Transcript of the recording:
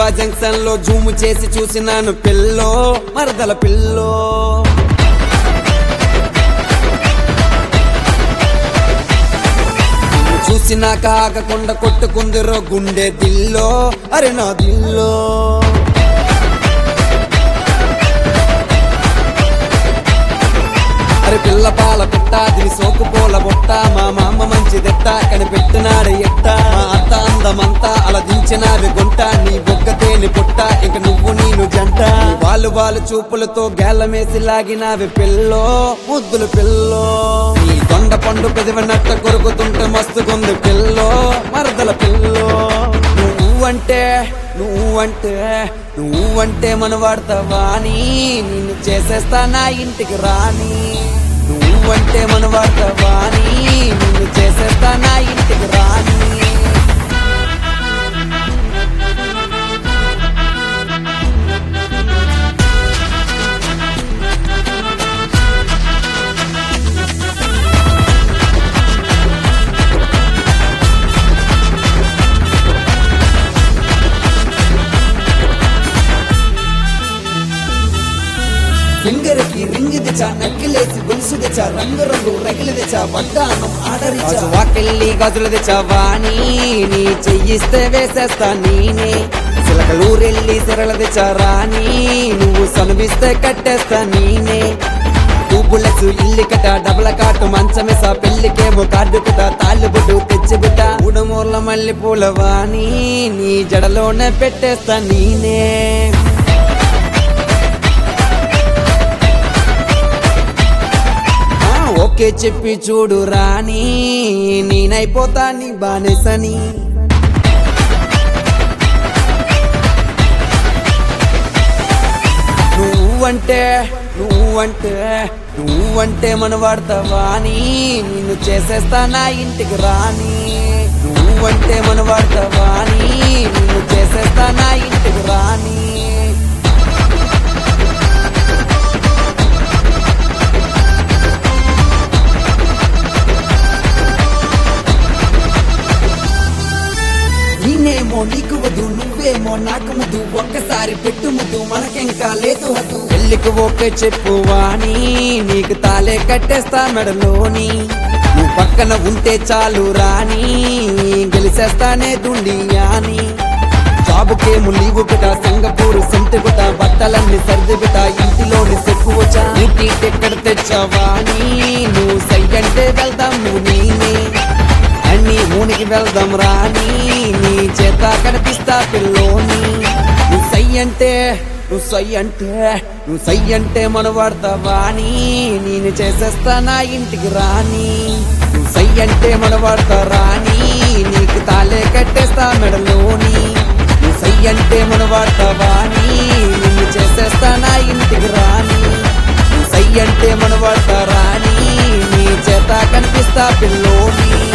junction లో Zoom చేసి చూసినాను పిల్లో మరదల పిల్లో నిన్ను చూసినాక ఆగకుండా కొట్టుకుందిరో గుండె దిల్లో అరే నా దిల్లో అరే పిల్ల పాల పుట్ట దిని సోకు పూల బుట్ట మా మామ మంచి దెట్ట కనిపెట్టినాడు ఎట్ట మా అత్త అందమంతా అలా దించినావి గుంట నీ బొగ్గ తేని పుట్ట ఇంక నువ్వు నేను జంట నీ వాళ్ళు వాళ్ళు చూపులతో గేలమేసి లాగినావి పిల్లో ముద్దులు పిల్లో నీ దొండ పండు పెదవినట్ట కొరుకుతుంటే మస్తుకుంది పిల్లో మరదల పిల్లో నువ్వంటే నువ్వంటే నువ్వంటే మన వాడతావా అని నిన్ను చేసేస్తా నా ఇంటికి రాని నువ్వంటే మన వాడతావా అని నిన్ను చేసేస్తా నా ఇంటికి రాని ఫింగర్ కి రింగ్ తెచ్చా నక్కిలేసి గొలుసు తెచ్చా రంగు రంగు రగిలి తెచ్చా వడ్డానం ఆడరిచ్చా వాకెళ్ళి గజులు తెచ్చా వాణి నీ చెయ్యిస్తే వేసేస్తా నేనే సిలకలూరెళ్ళి సిరల తెచ్చా రాని నువ్వు సనువిస్తే కట్టేస్తా నేనే టూబులెస్ ఇల్లి కట డబల కాటు మంచమేస పెళ్లికేమో కార్డు కుట తాళ్ళు బుడ్డు తెచ్చి బిడ్డ ఉడమూర్ల మల్లె పూల వాణి నీ జడలోనే పెట్టేస్తా నేనే ఆ, ఓకే చెప్పి చూడు రాని నేనైపోతా నీ బానేసని నువ్వంటే నువ్వంటే నువ్వంటే మన వాడతావా అని నిన్ను చేసేస్తా నా ఇంటికి రాని నువ్వంటే మన వాడతావా అని నిన్ను చేసేస్తా నా ఇంటికి రాని నేనేమో నీకు వద్దు నువ్వేమో నాకు ముద్దు ఒక్కసారి పెట్టు ముద్దు మనకెంకా లేదు వద్దు పెళ్లికి ఓకే చెప్పు వాణి నీకు తాలే కట్టేస్తా మెడలోని నువ్వు పక్కన ఉంటే చాలు రాని గెలిచేస్తానే దుండి అని జాబుకేమో లీవు బిట సింగపూర్ సెంటు బిట బట్టలన్నీ సర్ది బిట ఇంటిలోని సెక్కు వచ్చా ఇంటి ఎక్కడ తెచ్చావాని నువ్వు సై అంటే వెళ్దాం నువ్వు నేనే అన్ని మూనికి వెళ్దాం రాని నీ చేత కనిపిస్తా పిల్లోని నువ్వు సై అంటే నువ్వు సై అంటే నువ్వు సై అంటే మన వాడతావా అని నేను చేసేస్తా నా ఇంటికి రాని నువ్వు సై అంటే మన వాడతా రాని నీకు తాలే కట్టేస్తా మెడలోని నువ్వు సై అంటే మన వాడతావా అని నిన్ను చేసేస్తా నా ఇంటికి రాని నువ్వు సై అంటే మన వాడతా రాని నీ చేత కనిపిస్తా పిల్లోని